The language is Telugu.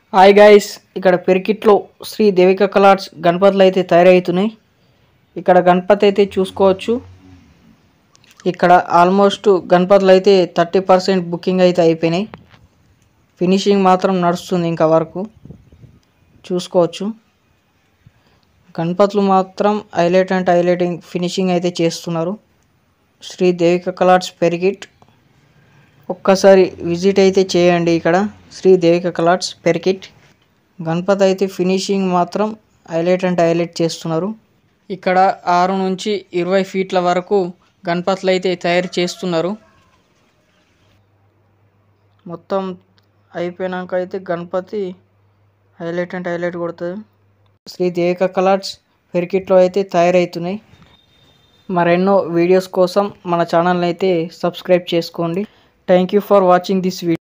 హాయ్ గైస్ ఇక్కడ పెరికిట్లో శ్రీ దేవిక కలార్స్ గణపతులు అయితే తయారవుతున్నాయి ఇక్కడ గణపతి అయితే చూసుకోవచ్చు ఇక్కడ ఆల్మోస్ట్ గణపతులు అయితే థర్టీ పర్సెంట్ బుకింగ్ అయితే అయిపోయినాయి ఫినిషింగ్ మాత్రం నడుస్తుంది ఇంకా వరకు చూసుకోవచ్చు గణపతులు మాత్రం హైలైట్ అండ్ హైలైటింగ్ ఫినిషింగ్ అయితే చేస్తున్నారు శ్రీ దేవిక కలార్స్ పెరిగిట్ ఒక్కసారి విజిట్ అయితే చేయండి ఇక్కడ శ్రీ దేవిక కలార్స్ పెరికిట్ గణపతి అయితే ఫినిషింగ్ మాత్రం హైలైట్ అండ్ హైలైట్ చేస్తున్నారు ఇక్కడ ఆరు నుంచి ఇరవై ఫీట్ల వరకు గణపతులు అయితే తయారు చేస్తున్నారు మొత్తం అయిపోయినాక అయితే గణపతి హైలైట్ అండ్ హైలైట్ కొడుతుంది శ్రీ దేవిక కలర్స్ పెరికిట్లో అయితే తయారవుతున్నాయి మరెన్నో వీడియోస్ కోసం మన ఛానల్ని అయితే సబ్స్క్రైబ్ చేసుకోండి thank you for watching this video